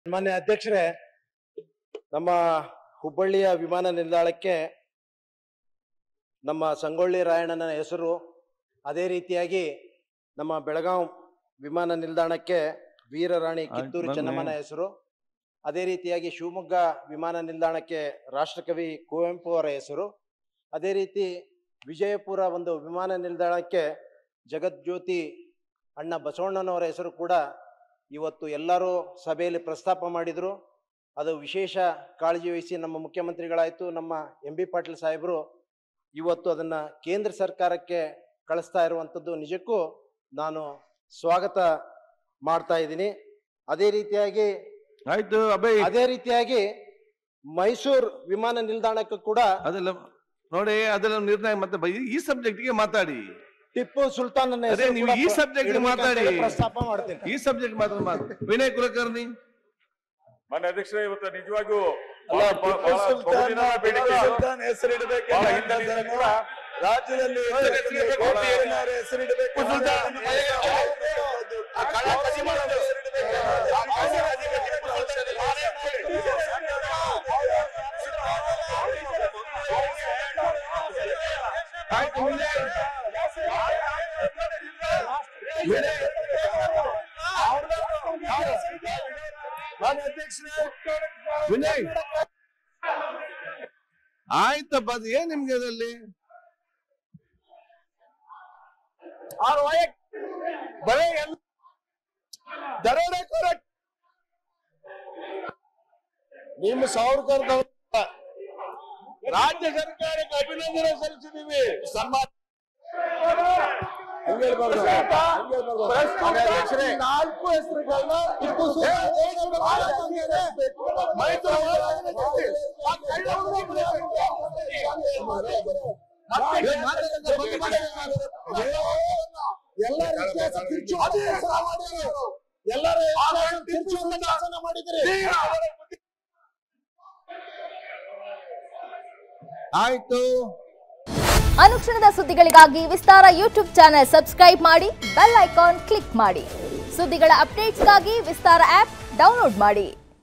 ಮಾನ್ಯ ಅಧ್ಯಕ್ಷರೇ ನಮ್ಮ ಹುಬ್ಬಳ್ಳಿಯ ವಿಮಾನ ನಿಲ್ದಾಣಕ್ಕೆ ನಮ್ಮ ಸಂಗೊಳ್ಳಿ ರಾಯಣ್ಣನ ಹೆಸರು ಅದೇ ರೀತಿಯಾಗಿ ನಮ್ಮ ಬೆಳಗಾಂ ವಿಮಾನ ನಿಲ್ದಾಣಕ್ಕೆ ವೀರರಾಣಿ ಕಿತ್ತೂರು ಮೊನ್ನೆ- ಚೆನ್ನಮ್ಮನ ಹೆಸರು ಅದೇ ರೀತಿಯಾಗಿ ಶಿವಮೊಗ್ಗ ವಿಮಾನ ನಿಲ್ದಾಣಕ್ಕೆ ರಾಷ್ಟ್ರಕವಿ ಕುವೆಂಪು ಅವರ ಹೆಸರು ಅದೇ ರೀತಿ ವಿಜಯಪುರ ಒಂದು ವಿಮಾನ ನಿಲ್ದಾಣಕ್ಕೆ ಜಗಜ್ಯೋತಿ ಅಣ್ಣ ಬಸವಣ್ಣನವರ ಹೆಸರು ಕೂಡ ಇವತ್ತು ಎಲ್ಲರೂ ಸಭೆಯಲ್ಲಿ ಪ್ರಸ್ತಾಪ ಮಾಡಿದರು ಅದು ವಿಶೇಷ ಕಾಳಜಿ ವಹಿಸಿ ನಮ್ಮ ಮುಖ್ಯಮಂತ್ರಿಗಳಾಯಿತು ನಮ್ಮ ಎಂ ಬಿ ಪಾಟೀಲ್ ಸಾಹೇಬರು ಇವತ್ತು ಅದನ್ನ ಕೇಂದ್ರ ಸರ್ಕಾರಕ್ಕೆ ಕಳಿಸ್ತಾ ಇರುವಂಥದ್ದು ನಿಜಕ್ಕೂ ನಾನು ಸ್ವಾಗತ ಮಾಡ್ತಾ ಇದ್ದೀನಿ ಅದೇ ರೀತಿಯಾಗಿ ಆಯ್ತು ಅಭಯ್ ಅದೇ ರೀತಿಯಾಗಿ ಮೈಸೂರು ವಿಮಾನ ನಿಲ್ದಾಣಕ್ಕೂ ಕೂಡ ಅದೆಲ್ಲ ನೋಡಿ ಅದೆಲ್ಲ ನಿರ್ಣಯ ಮತ್ತೆ ಬೈ- ಈ ಸಬ್ಜೆಕ್ಟ್ ಗೆ ಮಾತಾಡಿ ಟಿಪ್ಪು ಸುಲ್ತಾನ್ ಅದೇ ನೀವು ಈ subject ಮಾತಾಡಿ. ಪ್ರಸ್ತಾಪ ಮಾಡ್ತೀನಿ ಈ ಸಬ್ಜೆಕ್ಟ್ ಮಾತ್ರ ಮಾತು ವಿನಯ್ ಕುಲಕರ್ಣಿ ಮಾನ್ಯ ಅಧ್ಯಕ್ಷರೇ ಇವತ್ತು ನಿಜವಾಗಿಯೂ ಅಲ್ಲ, ಬಹಳ- ಬಹಳ- ಟಿಪ್ಪು ಬಹಳ ಸುಲ್ತಾನ್ ಬಹುದಿನದ ಬೇಡಿಕೆ ಇದು. ಸುಲ್ತಾನ್ ಹೆಸರಿಡಬೇಕು ಬಹಳ ಅಂತ ಹಿಂದಿನಿಂದ ಕೂಡ ರಾಜ್ಯದಲ್ಲಿ ಹೆಸರಿಡಬೇಕು ಬಹಳ- ಏನಾದ್ರು ಹೆಸರಿಡಬೇಕು ಟಿಪ್ಪು ಸುಲ್ತಾನ್ ಅಂತ ಹೌದು. ಆ ಕಳ್ಳ ಕಸಿ ಮಾಡೋದು ಹೆಸರಿಡಬೇಕು. ಆ ಕಳ್ಳ ಕಸಿ ಟಿಪ್ಪು ಸುಲ್ತಾನ್ ಆಯ್ತು ವಿನಯ್ ವಿನಯ್ ಮಾನ್ಯ ಅಧ್ಯಕ್ಷರೇ ವಿನಯ್ ಆಯ್ತಪ್ಪ ಅದು ಏನ್ ನಿಮ್ಗೆ ಅದರಲ್ಲಿ ಅವ್ರ ವೈಯಕ್ ಬರೀ ಎಲ್ಲ ದರೋಡೆಕೋರ ನಿಮ್ಮ ಸಾವ್ರಕರ್ದವ್ರ ರಾಜ್ಯ ಸರ್ಕಾರಕ್ಕೆ ಅಭಿನಂದನೆ ಸಲ್ಲಿಸಿದೀವಿ ಸನ್ಮಾನ ಹಂಗೆ ಹೇಳ್ಬಾರ್ದು. ಹಂಗೆ ಹೇಳ್ಬಾರ್ದು. ಮಾನ್ಯ ಅಧ್ಯಕ್ಷರೇ, ನಾಲ್ಕು ಹೆಸರುಗಳನ್ನ ಟಿಪ್ಪು ಸುಲ್ತಾನ್ ದೇಶಕ್ಕೆ ಮೈಸೂರು ಒಳಗಡೆ ಕಟ್ಟಿ, ಆ ಕಳ್ಳವ್ರನ್ನ ಬಿಡಬೇಕು. ಮತ್ತೆ ಎಲ್ಲರ ಇತಿಹಾಸ ತಿರ್ಚು ಅಧಿವೇಶನ ಮಾಡಿದ್ರು. ಎಲ್ಲರ ಇತಿಹಾಸ ತಿರ್ಚು ಅಧಿವೇಶನ ಮಾಡಿದ್ರಿ ಆಯ್ತು ಅನುಕ್ಷಣದ ಸುದ್ದಿಗಳಿಗಾಗಿ ವಿಸ್ತಾರ ಯೂಟ್ಯೂಬ್ ಚಾನೆಲ್ ಸಬ್ಸ್ಕ್ರೈಬ್ ಮಾಡಿ ಬೆಲ್ ಐಕಾನ್ ಕ್ಲಿಕ್ ಮಾಡಿ ಸುದ್ದಿಗಳ ಅಪ್ಡೇಟ್ಸ್ಗಾಗಿ ವಿಸ್ತಾರ ಆಪ್ ಡೌನ್ಲೋಡ್ ಮಾಡಿ